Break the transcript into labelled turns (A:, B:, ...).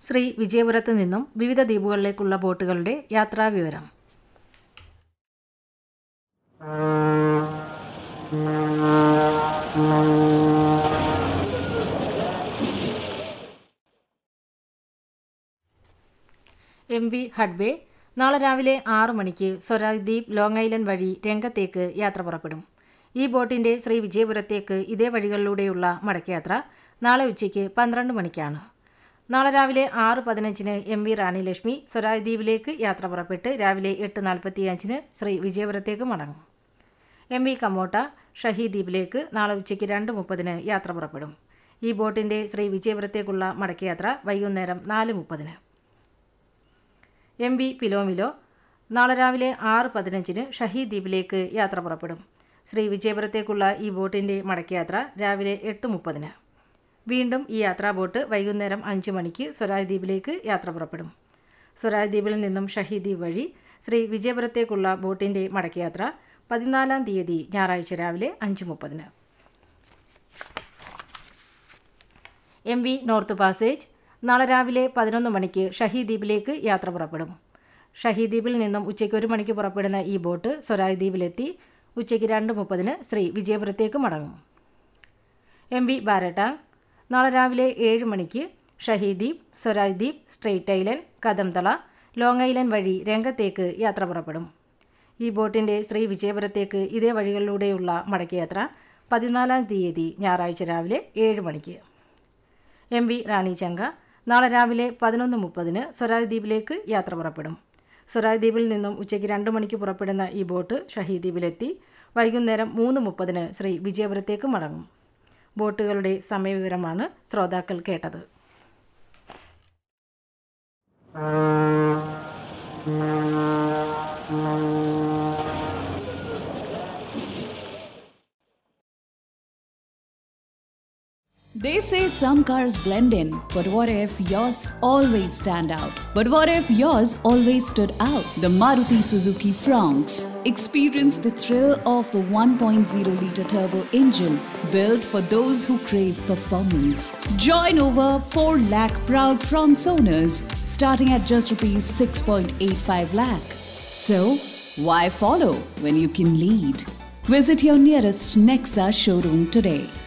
A: ശ്രീ വിജയപുരത്ത് നിന്നും വിവിധ ദ്വീപുകളിലേക്കുള്ള ബോട്ടുകളുടെ യാത്രാവിവരം M V ഹഡ്ബേ നാളെ രാവിലെ ആറ് മണിക്ക് സ്വരാജ് ദ്വീപ് ലോങ് ഐലൻഡ് വഴി രംഗത്തേക്ക് യാത്ര പുറപ്പെടും ഈ ബോട്ടിന്റെ ശ്രീ വിജയപുരത്തേക്ക് ഇതേ വഴികളിലൂടെയുള്ള മടക്കയാത്ര നാളെ ഉച്ചയ്ക്ക് പന്ത്രണ്ട് മണിക്കാണ് നാളെ രാവിലെ ആറ് പതിനഞ്ചിന് എം വി റാണി ലക്ഷ്മി സ്വരാജ് ദ്വീപിലേക്ക് യാത്ര പുറപ്പെട്ട് രാവിലെ എട്ട് നാൽപ്പത്തിയഞ്ചിന് ശ്രീ വിജയപുരത്തേക്ക് മടങ്ങും എം വി കമ്മോട്ട ഷഹീദ് ദ്വീപിലേക്ക് നാളെ ഉച്ചയ്ക്ക് രണ്ട് മുപ്പതിന് യാത്ര പുറപ്പെടും ഈ ബോട്ടിന്റെ ശ്രീ വിജയപുരത്തേക്കുള്ള മടക്കയാത്ര വൈകുന്നേരം നാല് മുപ്പതിന് എം വി പിലോമിലോ നാളെ രാവിലെ ആറ് പതിനഞ്ചിന് ഷഹീദ് ദ്വീപിലേക്ക് യാത്ര പുറപ്പെടും ശ്രീ വിജയപുരത്തേക്കുള്ള ഈ ബോട്ടിൻ്റെ മടക്കയാത്ര രാവിലെ എട്ട് മുപ്പതിന് വീണ്ടും ഈ യാത്രാ ബോട്ട് വൈകുന്നേരം അഞ്ച് മണിക്ക് സ്വരാജ് ദ്വീപിലേക്ക് യാത്ര പുറപ്പെടും സ്വരാജ് ദ്വീപിൽ നിന്നും ഷഹീദ് ദ്വീപ് വഴി ശ്രീ വിജയപുരത്തേക്കുള്ള ബോട്ടിൻ്റെ മടക്കയാത്ര പതിനാലാം തീയതി ഞായറാഴ്ച രാവിലെ അഞ്ച് മുപ്പതിന് എം വി നോർത്ത് പാസേജ് നാളെ രാവിലെ പതിനൊന്ന് മണിക്ക് ഷഹീദ് ദ്വീപിലേക്ക് യാത്ര പുറപ്പെടും ഷഹീദ് ദ്വീപിൽ നിന്നും ഉച്ചയ്ക്ക് ഒരു മണിക്ക് പുറപ്പെടുന്ന ഈ ബോട്ട് സ്വരാജ് ദ്വീപിലെത്തി ഉച്ചയ്ക്ക് രണ്ട് മുപ്പതിന് ശ്രീ വിജയപുരത്തേക്ക് മടങ്ങും എം വി ബാരട്ടാങ് നാളെ രാവിലെ ഏഴ് മണിക്ക് Shaheed Dweep Swaraj Dweep straight island Kadamtala long island വഴി രംഗത്തേക്ക് യാത്ര പുറപ്പെടും ഈ ബോട്ടിൻ്റെ ശ്രീ വിജയപുരത്തേക്ക് ഇതേ വഴികളിലൂടെയുള്ള മടക്കയാത്ര പതിനാലാം തീയതി ഞായറാഴ്ച രാവിലെ ഏഴ് മണിക്ക് എം വി റാണി ചങ്ക നാളെ രാവിലെ പതിനൊന്ന് മുപ്പതിന് സ്വരാജ് ദ്വീപിലേക്ക് യാത്ര പുറപ്പെടും സ്വരാജ് ദ്വീപിൽ നിന്നും ഉച്ചയ്ക്ക് രണ്ട് മണിക്ക് പുറപ്പെടുന്ന ഈ ബോട്ട് ഷഹീദ് ദ്വീപിലെത്തി വൈകുന്നേരം മൂന്ന് മുപ്പതിന് ശ്രീ വിജയപുരത്തേക്ക് മടങ്ങും ബോട്ടുകളുടെ സമയവിവരമാണ് ശ്രോതാക്കൾ കേട്ടത്
B: They say some cars blend in, but what if yours always stand out? But what if yours always stood out? The Maruti Suzuki Fronx. Experience the thrill of the 1.0 liter turbo engine built for those who crave performance. Join over 4 lakh proud Fronx owners starting at just rupees 6.85 lakh. So, why follow when you can lead? Visit your nearest Nexa showroom today.